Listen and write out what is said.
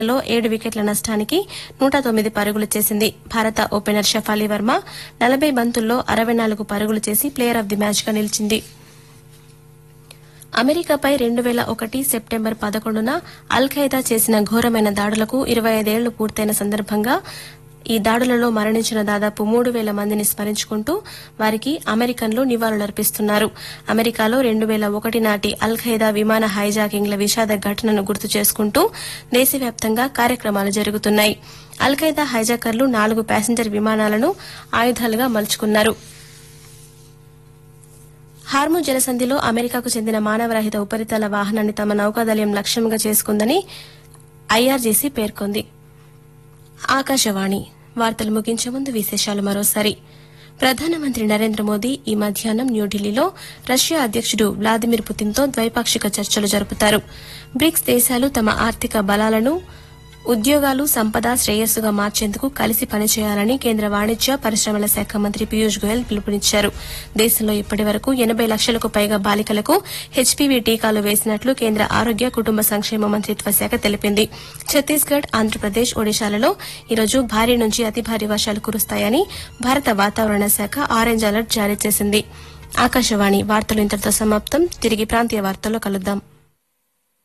లో ఏడు వికెట్ల నష్టానికి నూట తొమ్మిది పరుగులు చేసింది భారత ఓపెనర్ షఫాలి వర్మ నలభై బంతుల్లో అరవై నాలుగు పరుగులు చేసి ప్లేయర్ ఆఫ్ ది మ్యాచ్ గా నిలిచింది అమెరికాపై రెండు వేల ఒకటి సెప్టెంబర్ పదకొండున అల్ ఖైదా చేసిన ఘోరమైన దాడులకు ఇరవై ఐదేళ్లు పూర్తయిన సందర్భంగా ఈ దాడులలో మరణించిన దాదాపు మూడు వేల మందిని స్మరించుకుంటూ వారికి అమెరికన్లు నివాళులర్పిస్తున్నారు అమెరికాలో రెండు వేల ఒకటి నాటి అల్ ఖైదా విమాన హైజాకింగ్ల విషాద ఘటనను గుర్తు చేసుకుంటూ దేశవ్యాప్తంగా కార్యక్రమాలు జరుగుతున్నాయి అల్ ఖైదా హైజాకర్లు నాలుగు ప్యాసింజర్ విమానాలను ఆయుధాలుగా మలుచుకున్నారు హార్ము జలసంధిలో అమెరికాకు చెందిన మానవరహిత ఉపరితల వాహనాన్ని తమ నౌకాదళయం లక్ష్యంగా చేసుకుందని ఐఆర్జీసీ పేర్కొంది ఆకాశవాణి వార్తలు ముగించే ముందు విశేషాలు మరోసారి ప్రధానమంత్రి నరేంద్ర మోదీ ఈ మధ్యాహ్నం న్యూఢిల్లీలో రష్యా అధ్యకుడు వ్లాదిమిర్ పుతిన్తో ద్వైపాక్షిక చర్చలు జరుపుతారు బ్రిక్స్ దేశాలు తమ ఆర్థిక బలాలను ఉద్యోగాలు సంపద శ్రేయస్సుగా మార్చేందుకు కలిసి పనిచేయాలని కేంద్ర వాణిజ్య పరిశ్రమల శాఖ మంత్రి పీయూష్ గోయల్ పిలుపునిచ్చారు దేశంలో ఇప్పటి వరకు ఎనబై లక్షలకు పైగా బాలికలకు హెచ్పీవీ టీకాలు వేసినట్లు కేంద్ర ఆరోగ్య కుటుంబ సంక్షేమ మంత్రిత్వ శాఖ తెలిపింది ఛత్తీస్గఢ్ ఆంధ్రప్రదేశ్ ఒడిశాలలో ఈరోజు భారీ నుంచి అతి భారీ వర్షాలు కురుస్తాయని భారత వాతావరణ శాఖ ఆరెంజ్ అలర్ట్ జారీ చేసింది ఆకాశవాణి వార్తలు ఇంతటితో సమాప్తం తిరిగి ప్రాంతీయ వార్తల్లో కలుద్దాం